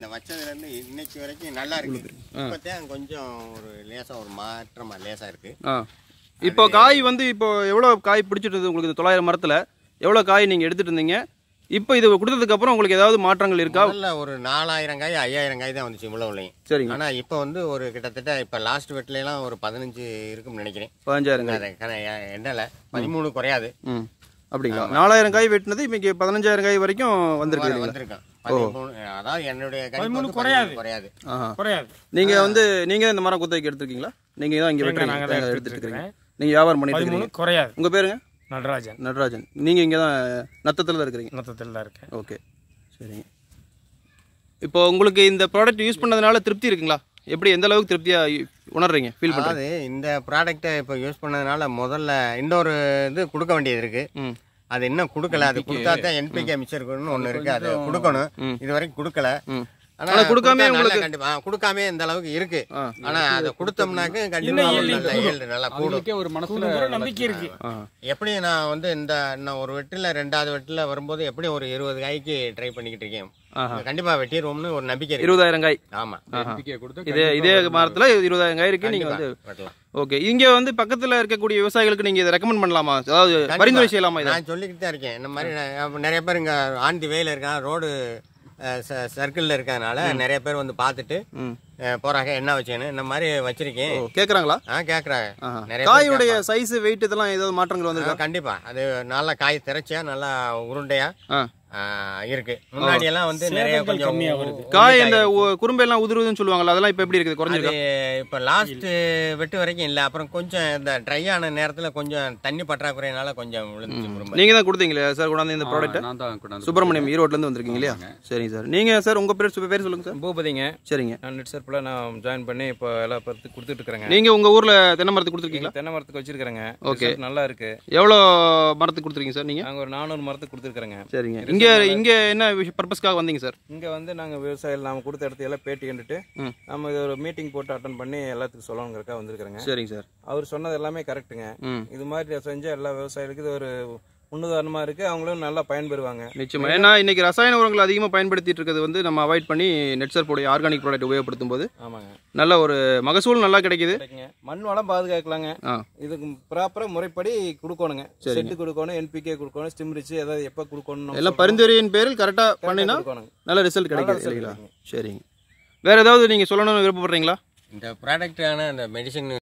இந்த வச்சதுலேருந்து இன்னைக்கு வரைக்கும் நல்லா இருக்கு இப்போத்தான் கொஞ்சம் ஒரு லேசாக ஒரு மாற்றமாக லேசாக இருக்கு ஆ இப்போ காய் வந்து இப்போ எவ்வளோ காய் பிடிச்சிட்டு இருந்தது உங்களுக்கு இந்த தொள்ளாயிரம் மரத்தில் எவ்வளோ காய் நீங்கள் எடுத்துட்டு இருந்தீங்க இப்போ இது கொடுத்ததுக்கு அப்புறம் உங்களுக்கு ஏதாவது மாற்றங்கள் இருக்கா முதல்ல ஒரு நாலாயிரம் காய் ஐயாயிரம் காய் தான் வந்துச்சு முள்ளவுலையும் சரிங்க ஆனால் இப்போ வந்து ஒரு கிட்டத்தட்ட இப்போ லாஸ்ட் வெட்டிலாம் ஒரு பதினஞ்சு இருக்கும்னு நினைக்கிறேன் பதினஞ்சாயிரம் காய் அது கண- எண்ணல பதிமூணு குறையாது ம் அப்படிங்களா நாலாயிரம் காய் வெட்டினது இப்போ இங்கே பதினஞ்சாயிரம் காய் வரைக்கும் வந்திருக்கு இல்லைங்களா வந்திருக்கான் பதிமூணு அதாவது என்னுடைய கணிப்பு வந்து குறையாது குறையாது ஆஹா குறையாது நீங்கள் வந்து நீங்கள் இந்த மரம் குத்தகைக்கு எடுத்திருக்கீங்களா நீங்கள் தான் இங்கே வெட்டுறீங்க நாங்க தான் தேங்காய் எடுத்துட்டு எடுத்துட்டு இருக்கீங்க நீங்கள் வியாபாரம் பண்ணிட்டு பதிமூணு இருக்கீங்க குறையாது உங்கள் பேருங்க நடராஜன் நடராஜன் நீங்கள் இங்கே தான் நத்தத்தில் தான் இருக்கிறீங்க மொத்தத்தில் தான் இருக்கேன் ஓகே சரிங்க இப்போ உங்களுக்கு இந்த ப்ராடக்ட் யூஸ் பண்ணதுனால திருப்தி இருக்குங்களா எப்படி எந்த அளவுக்கு திருப்தியாக உணர்றீங்க ஃபீல் பண்ணுறீங்க அதாவது இந்த ப்ராடக்ட்டை இப்போ யூஸ் பண்ணதுனால முதல்ல இன்னொரு இது கொடுக்க வேண்டியது இருக்கு ம் அது இன்னும் கொடுக்கல அது கொடுத்தா தான் என்பிகே மிச்சருக்குன்னு ஒன்று இருக்கு அது கொடுக்கணும் இது வரைக்கும் கொடுக்கல ம் ஆனா ஆனா கொடுக்காம கொடுத்தா உங்களுக்கு- நல்லா கண்டிப்பா ஆ, கொடுக்காம இந்த அளவுக்கு இருக்கு ஆ. ஆனா அதை கொடுத்தோம்னாக்க கண்டிப்பா ஒரு நல்ல yield நல்லா கூடும் அவங்களுக்கே ஒரு மனசுல கூட நம்பிக்கை இருக்கு ஆ எப்படி நான் வந்து இந்த இன்னும் ஒரு வெட்டில ரெண்டாவது வெட்டில வரும்போது எப்படி ஒரு இருபது காய்க்கு ட்ரை பண்ணிக்கிட்டு இருக்கேன் ஆஹா. கண்டிப்பா வெட்டிடுவோம்னு ஒரு நம்பிக்கை இருக்கு இருபதாயிரம் காய் ஆமா நம்பிக்கையை கொடுத்து இதே இதே மரத்தில் இருபதாயிரம் காய் இருக்கு நீங்கள் வந்து வெட்டலாம் ஓகே இங்கே வந்து பக்கத்தில் இருக்கக்கூடிய விவசாயிகளுக்கு நீங்கள் இதை ரெக்கமெண்ட் பண்ணலாமா அதாவது பரிந்துரை செய்யலாமா இதை நான் சொல்லிக்கிட்டு தான் இருக்கேன் இந்த மாதிரி நான் அப்ப நிறைய பேர் இங்க ஆண்டி வேல இருக்கான் ரோடு சர்க்கிள்ல இருக்கறனால நிறைய பேர் வந்து பார்த்துட்டு ம் அஹ், போறாங்க என்ன வச்சேன்னு இந்த மாதிரி வச்சிருக்கேன் ஓ கேட்குறாங்களா ஆ கேக்குறாங்க ஆஹா. நிறைய பேர் காயுடைய சைஸ் வெயிட் இதெல்லாம் ஏதாவது மாற்றங்கள் வந்திருக்கா ஆ, கண்டிப்பா அது நல்லா காய் திரைச்சியா நல்லா உருண்டையா ஆ ஆ, இருக்கு முன்னாடி எல்லாம் வந்து நிறைய சேதங்கள் கொஞ்சம் கம்மியா வருது. காய் இந்த உ- குறும்பெல்லாம் உதிருதுன்னு சொல்லுவாங்கல்ல அதெல்லாம் இப்போ எப்படி இருக்குது அது குறைஞ்சிருக்கா இப்ப லாஸ்ட் வெட்டு வரைக்கும் இல்ல அப்புறம் கொஞ்சம் இந்த ட்ரை ஆன நேரத்துல கொஞ்சம் தண்ணி பற்றாக்குறையினால கொஞ்சம் விழுந்துச்சு குடும்பம் நீங்கள் தான் கொடுத்தீங்களே சார் கொண்டாந்து இந்த ப்ராடக்ட் நான் தான் கொண்டாந்து சுப்பிரமணியம் ஈரோட்லேருந்து வந்திருக்கீங்க இல்லையா சரிங்க சார் நீங்கள் சார் உங்கள் பேர் சு- பேர் சொல்லுங்கள் சார் பூபதிங்க சரிங்க நான் நெட் சர்ப்பில் நான் ஜாயின் பண்ணி இப்போ எல்லாம் பருத்து கொடுத்துட்டு இருக்கிறேங்க நீங்கள் உங்கள் ஊரில் தென்னை மரத்துக்கு கொடுத்துருக்கீங்களா தென்னை மரத்துக்கு வச்சிருக்கிறேங்க Okay. Result நல்லா இருக்கு எவ்வளோ மரத்துக்கு கொடுத்துருக்கீங்க சார் நீங்கள் நாங்கள் ஒரு நானூறு மரத்துக்கு கொடுத்துருக்குறேங்க சரிங்க இங்கே இங்கே என்ன பர்பஸ்க்காக வந்தீங்க சார் இங்கே வந்து நாங்கள் விவசாயிகள் நாம கொடுத்த இடத்துல எல்லாம் பேட்டி கண்டுட்டு ம். நம்ம இது ஒரு மீட்டிங் போட்டு அட்டன் பண்ணி எல்லாத்துக்கும் சொல்லணுங்கிறக்கா வந்திருக்கிறேங்க சரிங்க சார் அவர் சொன்னது எல்லாமே கரெக்ட்டுங்க ம் இது மாதிரி செஞ்சால் எல்லா விவசாயிகளுக்கும் இது ஒரு முன்னுதாரணமா இருக்கு அவங்களும் நல்லா பயன்பெறுவாங்க நிச்சயமா ஏன்னா இன்னைக்கு ரசாயன உரங்கள் அதிகமாக பயன்படுத்திட்டு இருக்கிறது வந்து நம்ம அவாய்ட் பண்ணி நெட்சர்போடைய ஆர்கானிக் ப்ராடக்ட் உபயோகப்படுத்தும் போது ஆமாங்க நல்ல ஒரு மகசூல் நல்லா கிடைக்குது கிடைக்குங்க மண் வளம் பாதுகாக்கலாங்க ஆ இதுக்கு ப்ராப்பரா முறைப்படி கொடுக்கணுங்க செட்டு கொடுக்கணும் என்பிகே கொடுக்கணும் ஸ்டிம்ரிச்சு ஏதாவது எப்போ கொடுக்கணும் எல்லாம் பரிந்துரையின் பேரில் கரெக்டாக பண்ணினா கொடுக்கணும் நல்ல ரிசல்ட் கிடைக்குது result இல்லைங்களா சரிங்க வேற ஏதாவது நீங்கள் சொல்லணும்னு விருப்பப்படுறீங்களா இந்த ப்ராடக்டான அந்த மெடிசன்